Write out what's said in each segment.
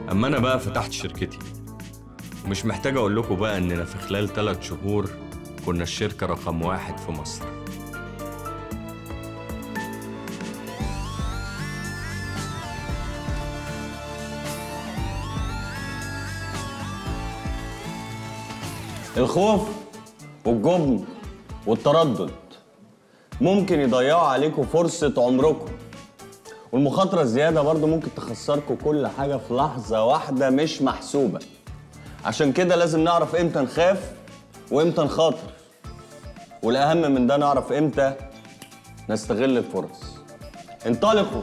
اما انا بقى فتحت شركتي ومش محتاج اقول لكم بقى اننا في خلال ثلاث شهور كنا الشركة رقم واحد في مصر الخوف والجبن والتردد ممكن يضيعوا عليكم فرصة عمركم والمخاطرة الزيادة برضو ممكن تخسركم كل حاجة في لحظة واحدة مش محسوبة عشان كده لازم نعرف امتى نخاف وامتى نخاطر والأهم من ده نعرف امتى نستغل الفرص انطلقوا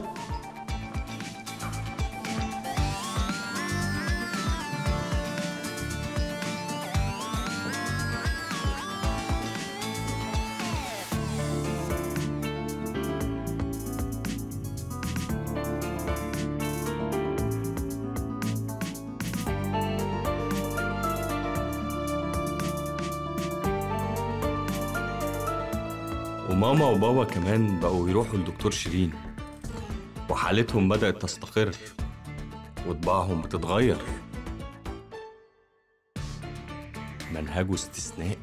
وماما وبابا كمان بقوا يروحوا لدكتور شيرين وحالتهم بدأت تستقر وطباعهم بتتغير منهجه استثنائي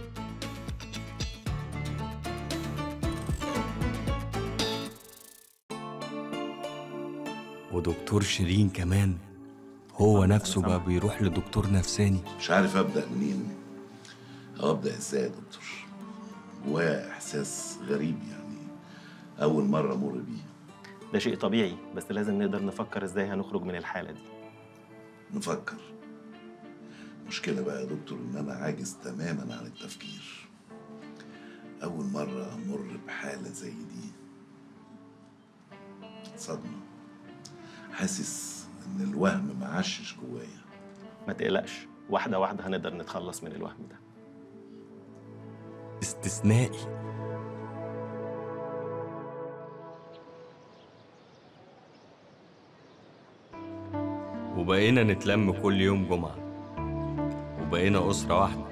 ودكتور شيرين كمان هو نفسه بقى بيروح لدكتور نفساني مش عارف ابدا منين او ابدا ازاي يا دكتور جوايا احساس غريب يعني اول مره امر بيه ده شيء طبيعي بس لازم نقدر نفكر ازاي هنخرج من الحالة دي نفكر المشكله بقى يا دكتور ان انا عاجز تماما عن التفكير اول مره امر بحاله زي دي صدمه حاسس ان الوهم ما عشش جوايا ما تقلقش واحدة واحدة هنقدر نتخلص من الوهم ده استثنائي وبقينا نتلم كل يوم جمعة وبقينا أسرة واحدة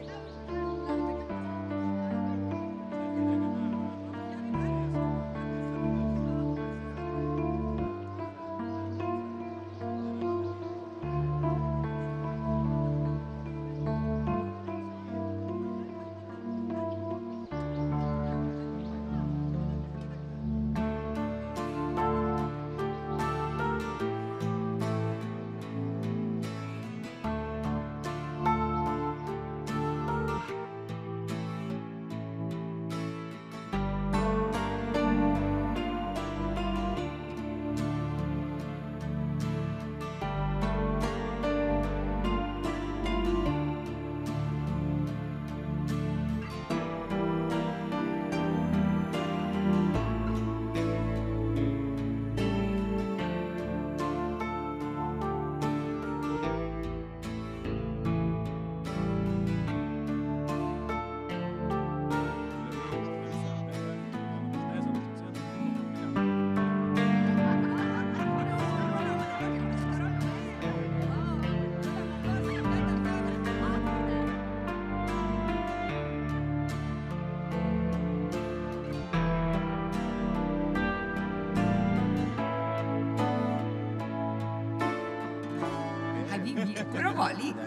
حبيبي برافو عليك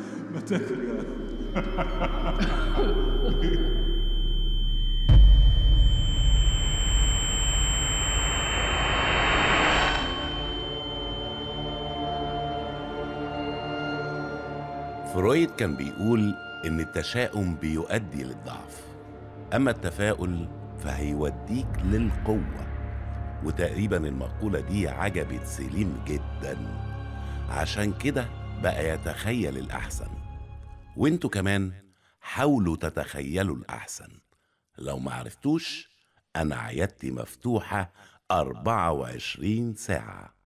فرويد كان بيقول إن التشاؤم بيؤدي للضعف أما التفاؤل فهيوديك للقوة وتقريبا المقولة دي عجبت سليم جدا عشان كده بقى يتخيل الأحسن وانتوا كمان حاولوا تتخيلوا الأحسن لو معرفتوش أنا عيادتي مفتوحة 24 ساعة